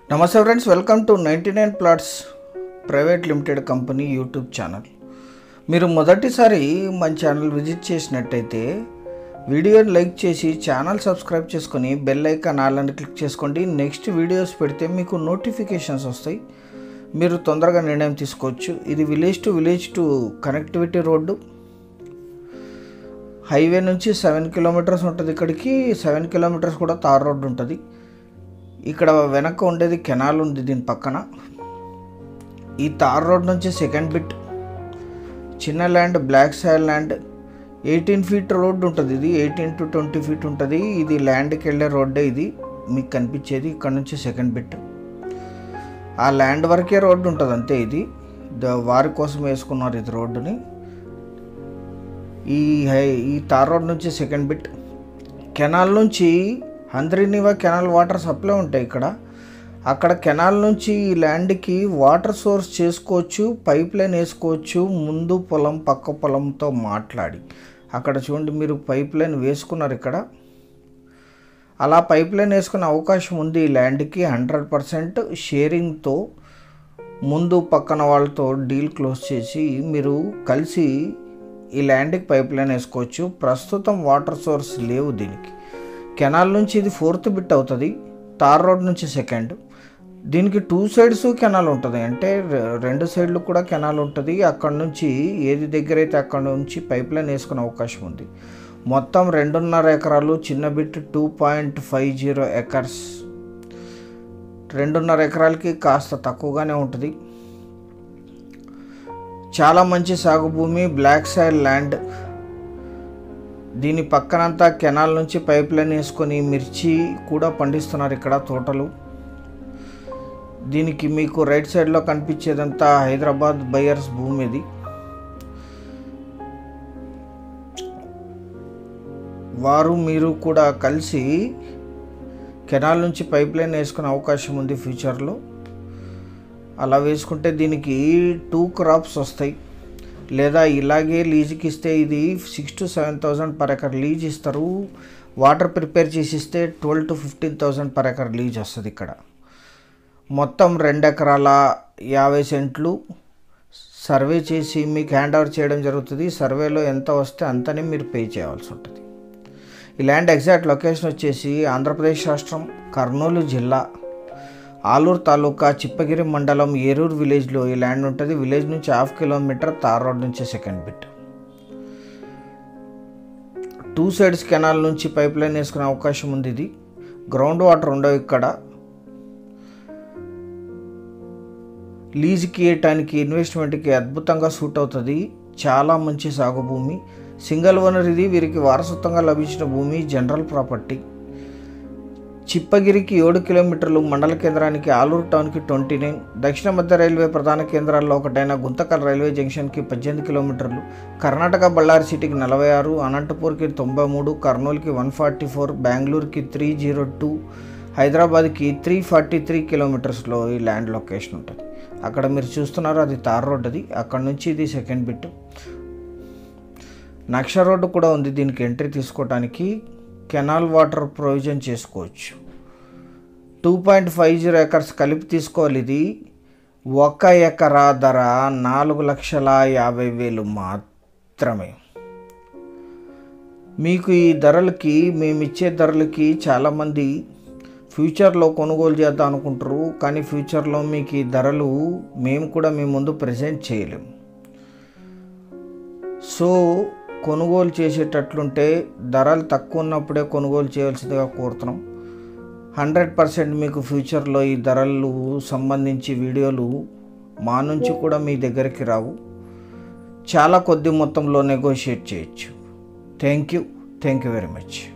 నమస్తే friends welcome to ninety nine plots private limited company YouTube channel మీరు మొదటిసారి మన ఛానల్ విజిట్ చేసినట్టయితే వీడియోని లైక్ చేసి ఛానల్ సబ్స్క్రైబ్ చేసుకొని బెల్ ఐకాన్ ఆలని క్లిక్ చేసుకోండి నెక్స్ట్ వీడియోస్ పెడితే మీకు నోటిఫికేషన్స్ వస్తాయి మీరు తొందరగా నిర్ణయం తీసుకోవచ్చు ఇది village to village to connectivity road highway నుంచి సెవెన్ కిలోమీటర్స్ ఉంటుంది ఇక్కడికి సెవెన్ కిలోమీటర్స్ కూడా తార్ రోడ్డు ఉంటుంది ఇక్కడ వెనక ఉండేది కెనాల్ ఉంది దీని పక్కన ఈ తార్ రోడ్ నుంచి సెకండ్ బిట్ చిన్న land black soil land eighteen feet road ఉంటుంది ఇది ఎయిటీన్ టు ట్వంటీ ఫీట్ ఉంటుంది ఇది ల్యాండ్కి వెళ్ళే రోడ్డే ఇది మీకు కనిపించేది ఇక్కడ నుంచి సెకండ్ బిట్ ఆ ల్యాండ్ వరకే రోడ్డు ఉంటుంది అంతే ఇది ద- వారి కోసం వేసుకున్నారు ఇది రోడ్డుని ఈ హై- ఈ తార్ రోడ్ నుంచి సెకండ్ బిట్ కెనాల్ నుంచి హంద్రీనివా కెనాల్ వాటర్ సప్లై ఉంటాయి ఇక్కడ అక్కడ కెనాల్ నుంచి ఈ ల్యాండ్కి వాటర్ సోర్స్ చేసుకోవచ్చు పైప్ లైన్ వేసుకోవచ్చు ముందు పొలం పక్క పొలంతో మాట్లాడి అక్కడ చూడండి మీరు పైప్ లైన్ వేసుకున్నారు ఇక్కడ అలా పైప్ లైన్ వేసుకునే అవకాశం ఉంది ఈ ల్యాండ్కి హండ్రెడ్ పర్సెంట్ షేరింగ్తో ముందు పక్కన వాళ్ళతో డీల్ క్లోజ్ చేసి మీరు కలిసి ఈ ల్యాండ్కి పైప్ లైన్ వేసుకోవచ్చు ప్రస్తుతం వాటర్ సోర్స్ లేవు దీనికి కెనాల్ నుంచి ఇది ఫోర్త్ బిట్ అవుతుంది తార్ రోడ్ నుంచి సెకండ్ దీనికి టూ సైడ్స్ కెనాల్ ఉంటుంది అంటే రె- రెండు సైడ్లు కూడా కెనాల్ ఉంటుంది అక్కడ నుంచి ఏది దగ్గర అయితే అక్కడ నుంచి పైప్ లైన్ వేసుకునే అవకాశం ఉంది మొత్తం రెండున్నర ఎకరాలు చిన్న bit two point five zero acres రెండున్నర ఎకరాలకి కాస్త తక్కువగానే ఉంటుంది చాలా మంచి సాగు భూమి బ్లాక్ సాయిల్ ల్యాండ్ దీని పక్కనంతా కెనాల్ నుంచి పైప్ లైన్ వేసుకొని మిర్చి కూడా పండిస్తున్నారు ఇక్కడ తోటలు దీనికి మీకు రైట్ సైడ్లో కనిపించేదంతా హైదరాబాద్ బయర్స్ భూమి ఇది వారు మీరు కూడా కలిసి కెనాల్ నుంచి పైప్ లైన్ వేసుకునే అవకాశం ఉంది ఫ్యూచర్లో అలా వేసుకుంటే దీనికి టూ క్రాప్స్ వస్తాయి లేదా ఇలాగే లీజుకి ఇస్తే ఇది six to seven thousand per acre lease ఇస్తారు వాటర్ ప్రిపేర్ చేసి ఇస్తే twelve to fifteen thousand per acre lease వస్తుంది ఇక్కడ మొత్తం రెండు ఎకరాల యాభై సెంట్లు సర్వే చేసి మీకు హ్యాండ్ ఓవర్ చేయడం జరుగుతుంది సర్వేలో ఎంత వస్తే అంతనే మీరు పే చేయాల్సి ఉంటుంది ఈ ల్యాండ్ ఎగ్జాక్ట్ లొకేషన్ వచ్చేసి ఆంధ్రప్రదేశ్ రాష్ట్రం కర్నూలు జిల్లా ఆలూరు తాలూకా చిప్పగిరి మండలం ఏరూరు విలేజ్లో ఈ ల్యాండ్ ఉంటుంది విలేజ్ నుంచి హాఫ్ కిలోమీటర్ తార్ రోడ్ నుంచి second bit two sides canal నుంచి పైప్ లైన్ వేసుకునే అవకాశం ఉంది ఇది గ్రౌండ్ వాటర్ ఉండవు ఇక్కడ లీజుకి ఇవ్వటానికి ఇన్వెస్ట్మెంట్కి అద్భుతంగా సూట్ అవుతుంది చాలా మంచి సాగు భూమి సింగిల్ ఓనర్ ఇది వీరికి వారసత్వంగా లభించిన భూమి జనరల్ ప్రాపర్టీ చిప్పగిరికి ఏడు కిలోమీటర్లు మండల కేంద్రానికి ఆలూరు టౌన్కి ట్వంటీ నైన్ దక్షిణ మధ్య రైల్వే ప్రధాన కేంద్రాల్లో ఒకటైన గుంతకల్ రైల్వే జంక్షన్కి పద్దెనిమిది కిలోమీటర్లు కర్ణాటక బళ్ళారి సిటీకి నలభై ఆరు అనంతపూర్కి తొంభై మూడు కర్నూలుకి వన్ ఫార్టీ ఫోర్ బెంగళూరుకి త్రీ జీరో టూ హైదరాబాద్కి త్రీ ఫార్టీ త్రీ కిలోమీటర్స్లో ఈ ల్యాండ్ లొకేషన్ ఉంటుంది అక్కడ మీరు చూస్తున్నారు అది తార్ రోడ్ అది అక్కడ నుంచి ఇది సెకండ్ బిట్ నక్ష రోడ్డు కూడా ఉంది దీనికి ఎంట్రీ తీసుకోవడానికి కెనాల్ వాటర్ ప్రొవిజన్ చేసుకోవచ్చు two point five zero acres కలిపి తీసుకోవాలి ఇది ఒక ఎకరా ధర నాలుగు లక్షల యాభై వేలు మాత్రమే మీకు ఈ ధరలకి మేము ఇచ్చే ధరలకి చాలామంది ఫ్యూచర్లో కొనుగోలు చేద్దాం అనుకుంటారు కానీ ఫ్యూచర్లో మీకు ఈ ధరలు మేము కూడా మీ ముందు ప్రజెంట్ చేయలేము సో కొనుగోలు చేసేటట్లుంటే ధరలు తక్కువ ఉన్నప్పుడే కొనుగోలు చేయాల్సిందిగా కోరుతున్నాం హండ్రెడ్ పర్సెంట్ మీకు ఫ్యూచర్లో ఈ ధరలు సంబంధించి వీడియోలు మా నుంచి కూడా మీ దగ్గరికి రావు చాలా కొద్ది మొత్తంలో నెగోషియేట్ చేయొచ్చు thank you thank you very much